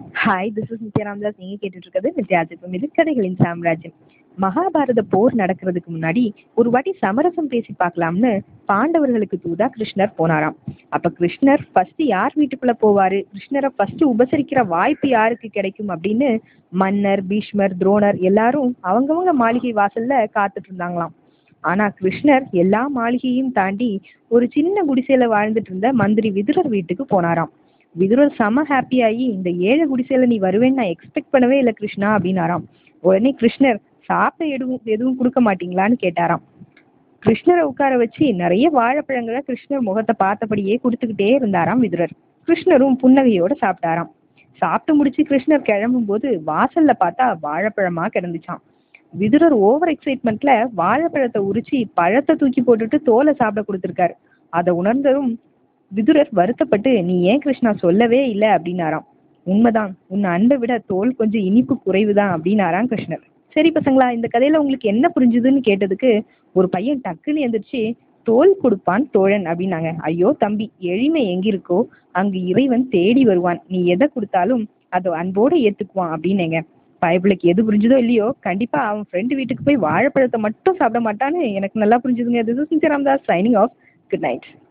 hi this is Nithya Ramdas நீங்க கேட்டுட்டு இருக்கிறது நித்யாஜிபம் இது கதைகளின் சாம்ராஜ்யம் மகாபாரத போர் நடக்கிறதுக்கு முன்னாடி ஒரு வாட்டி சமரசம் பேசி பார்க்கலாம்னு பாண்டவர்களுக்கு தூதா கிருஷ்ணர் போனாராம் அப்ப கிருஷ்ணர் ஃபர்ஸ்ட் யார் வீட்டுக்குள்ள போவாரு கிருஷ்ணரை ஃபர்ஸ்ட் உபசரிக்கிற வாய்ப்பு யாருக்கு கிடைக்கும் அப்படின்னு மன்னர் பீஷ்மர் துரோணர் எல்லாரும் அவங்கவங்க மாளிகை வாசல்ல காத்துட்டு இருந்தாங்களாம் ஆனா கிருஷ்ணர் எல்லா மாளிகையும் தாண்டி ஒரு சின்ன குடிசையில வாழ்ந்துட்டு இருந்த மந்திரி விதுரர் வீட்டுக்கு போனாராம் விதுரர் செம ஹாப்பி ஆகி இந்த ஏழை குடிசையில நீ வருவேன்னு நான் எக்ஸ்பெக்ட் பண்ணவே இல்லை கிருஷ்ணா அப்படின்னாராம் உடனே கிருஷ்ணர் சாப்பிட எதுவும் எதுவும் கொடுக்க மாட்டீங்களான்னு கேட்டாராம் கிருஷ்ணரை உட்கார வச்சு நிறைய வாழைப்பழங்களை கிருஷ்ணர் முகத்தை பார்த்தபடியே கொடுத்துக்கிட்டே இருந்தாராம் விதுரர் கிருஷ்ணரும் புன்னகையோட சாப்பிட்டாராம் சாப்பிட்டு முடிச்சு கிருஷ்ணர் கிளம்பும் போது வாசல்ல பார்த்தா வாழைப்பழமா கிடந்துச்சான் விதுரர் ஓவர் எக்ஸைட்மெண்ட்ல வாழைப்பழத்தை உரிச்சு பழத்தை தூக்கி போட்டுட்டு தோலை சாப்பிட கொடுத்துருக்காரு அதை உணர்ந்ததும் விதுரர் வருத்தப்பட்டு நீ ஏன் கிருஷ்ணா சொல்லவே இல்லை அப்படின்னாராம் உண்மைதான் உன் அன்பை விட தோல் கொஞ்சம் இனிப்பு குறைவுதான் அப்படின்னாராம் கிருஷ்ணர் சரி பசங்களா இந்த கதையில உங்களுக்கு என்ன புரிஞ்சுதுன்னு கேட்டதுக்கு ஒரு பையன் டக்குன்னு எந்திரிச்சு தோல் கொடுப்பான் தோழன் அப்படின்னாங்க ஐயோ தம்பி எளிமை எங்கிருக்கோ அங்கு இறைவன் தேடி வருவான் நீ எதை கொடுத்தாலும் அதை அன்போட ஏத்துக்குவான் அப்படின்னேங்க பயபிளுக்கு எது புரிஞ்சுதோ இல்லையோ கண்டிப்பா அவன் ஃப்ரெண்டு வீட்டுக்கு போய் வாழைப்பழத்தை மட்டும் சாப்பிட மாட்டான்னு எனக்கு நல்லா புரிஞ்சுதுங்க this is Ramdas signing off good night